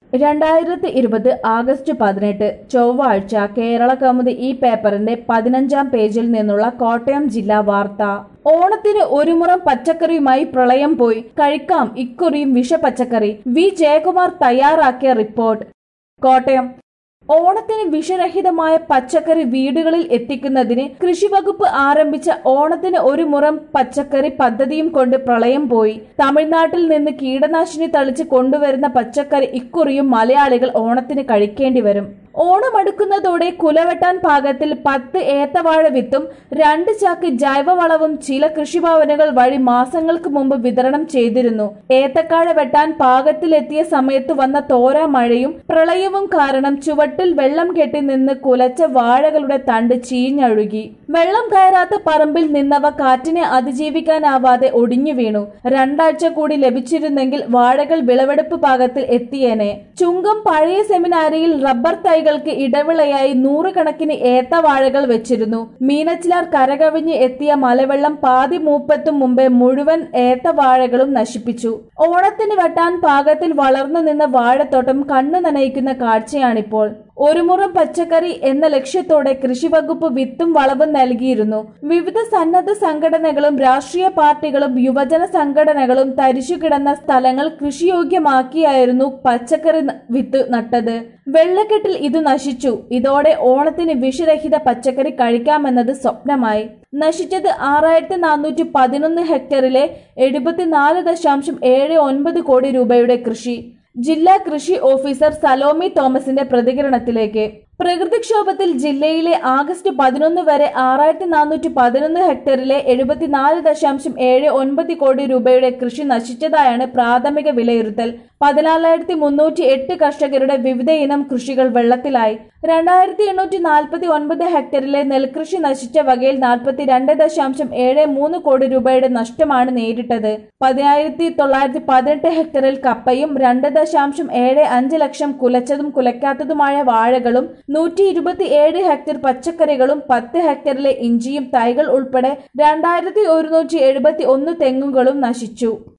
രണ്ടായിരത്തി ഇരുപത് ആഗസ്റ്റ് പതിനെട്ട് ചൊവ്വാഴ്ച കേരള കൗമുദി ഈ പേപ്പറിന്റെ പതിനഞ്ചാം പേജിൽ നിന്നുള്ള കോട്ടയം ജില്ലാ വാർത്ത ഓണത്തിന് ഒരു മുറം പച്ചക്കറിയുമായി പ്രളയം പോയി കഴിക്കാം ഇക്കുറിയും വിഷപച്ചക്കറി വി ജയകുമാർ തയ്യാറാക്കിയ റിപ്പോർട്ട് കോട്ടയം ഓണത്തിന് വിഷരഹിതമായ പച്ചക്കറി വീടുകളിൽ എത്തിക്കുന്നതിന് കൃഷിവകുപ്പ് ആരംഭിച്ച ഓണത്തിന് ഒരു മുറം പച്ചക്കറി പദ്ധതിയും കൊണ്ട് പ്രളയം പോയി തമിഴ്നാട്ടിൽ നിന്ന് കീടനാശിനി തളിച്ച് കൊണ്ടുവരുന്ന പച്ചക്കറി ഇക്കുറിയും മലയാളികൾ ഓണത്തിന് കഴിക്കേണ്ടി വരും ഓണം അടുക്കുന്നതോടെ കുലവെട്ടാൻ പാകത്തിൽ പത്ത് ഏത്തവാഴ വിത്തും രണ്ട് ചാക്ക് ജൈവവളവും ചില കൃഷിഭവനുകൾ വഴി മാസങ്ങൾക്ക് മുമ്പ് വിതരണം ചെയ്തിരുന്നു ഏത്തക്കാഴ വെട്ടാൻ പാകത്തിലെത്തിയ സമയത്ത് വന്ന തോരാ മഴയും പ്രളയവും കാരണം ചുവട്ടിൽ വെള്ളം കെട്ടി നിന്ന് കുലച്ച വാഴകളുടെ തണ്ട് ചീഞ്ഞഴുകി വെള്ളം കയറാത്ത പറമ്പിൽ നിന്നവ കാറ്റിനെ അതിജീവിക്കാനാവാതെ ഒടിഞ്ഞു വീണു രണ്ടാഴ്ച കൂടി ലഭിച്ചിരുന്നെങ്കിൽ വാഴകൾ വിളവെടുപ്പ് പാകത്തിൽ എത്തിയേനെ ചുങ്കം പഴയ സെമിനാരിയിൽ റബ്ബർ തൈകൾക്ക് ഇടവിളയായി നൂറുകണക്കിന് ഏത്തവാഴകൾ വെച്ചിരുന്നു മീനച്ചിലാർ കരകവിഞ്ഞ് എത്തിയ മലവെള്ളം പാതി മൂപ്പത്തും മുമ്പേ മുഴുവൻ ഏത്തവാഴകളും നശിപ്പിച്ചു ഓണത്തിന് വെട്ടാൻ പാകത്തിൽ വളർന്നു നിന്ന വാഴത്തോട്ടം കണ്ണു നനയിക്കുന്ന കാഴ്ചയാണിപ്പോൾ ഒരു മുറം പച്ചക്കറി എന്ന ലക്ഷ്യത്തോടെ കൃഷിവകുപ്പ് വിത്തും വളവും നൽകിയിരുന്നു വിവിധ സന്നദ്ധ സംഘടനകളും രാഷ്ട്രീയ പാർട്ടികളും യുവജന സംഘടനകളും തരിശുകിടന്ന സ്ഥലങ്ങൾ കൃഷിയോഗ്യമാക്കിയായിരുന്നു പച്ചക്കറി ന- വിത്ത് നട്ടത് വെള്ളക്കെട്ടിൽ ഇത് നശിച്ചു ഇതോടെ ഓണത്തിന് വിഷരഹിത പച്ചക്കറി കഴിക്കാമെന്നത് സ്വപ്നമായി നശിച്ചത് ആറായിരത്തി നാനൂറ്റി പതിനൊന്ന് ഹെക്ടറിലെ എഴുപത്തിനാല് ദശാംശം ഏഴ് ഒൻപത് കോടി രൂപയുടെ കൃഷി ജില്ലാ കൃഷി ഓഫീസർ സലോമി തോമസിന്റെ പ്രതികരണത്തിലേക്ക് പ്രകൃതിക്ഷോഭത്തിൽ ജില്ലയിലെ ആഗസ്റ്റ് പതിനൊന്ന് വരെ ആറായിരത്തി നാനൂറ്റി പതിനൊന്ന് ഹെക്ടറിലെ എഴുപത്തിനാല് ദശാംശം ഏഴ് ഒൻപത് കോടി രൂപയുടെ കൃഷി നശിച്ചതായാണ് പ്രാഥമിക വിലയിരുത്തൽ പതിനാലായിരത്തി മുന്നൂറ്റി എട്ട് കർഷകരുടെ വിവിധ ഇനം കൃഷികൾ വെള്ളത്തിലായി രണ്ടായിരത്തി എണ്ണൂറ്റി നാൽപ്പത്തി ഒൻപത് ഹെക്ടറിലെ നെൽകൃഷി നശിച്ച വകയിൽ നാൽപ്പത്തി രണ്ട് ദശാംശം ഏഴ് മൂന്ന് കോടി രൂപയുടെ നഷ്ടമാണ് നേരിട്ടത് പതിനായിരത്തി തൊള്ളായിരത്തി പതിനെട്ട് ഹെക്ടറിൽ കപ്പയും രണ്ട് ദശാംശം ഏഴ് അഞ്ച് ലക്ഷം കുലച്ചതും കുലയ്ക്കാത്തതുമായ വാഴകളും നൂറ്റി ഇരുപത്തി ഏഴ് ഹെക്ടർ പച്ചക്കറികളും പത്ത് ഹെക്ടറിലെ ഇഞ്ചിയും തൈകൾ ഉൾപ്പെടെ രണ്ടായിരത്തി ഒരുന്നൂറ്റി എഴുപത്തി ഒന്ന് തെങ്ങുകളും നശിച്ചു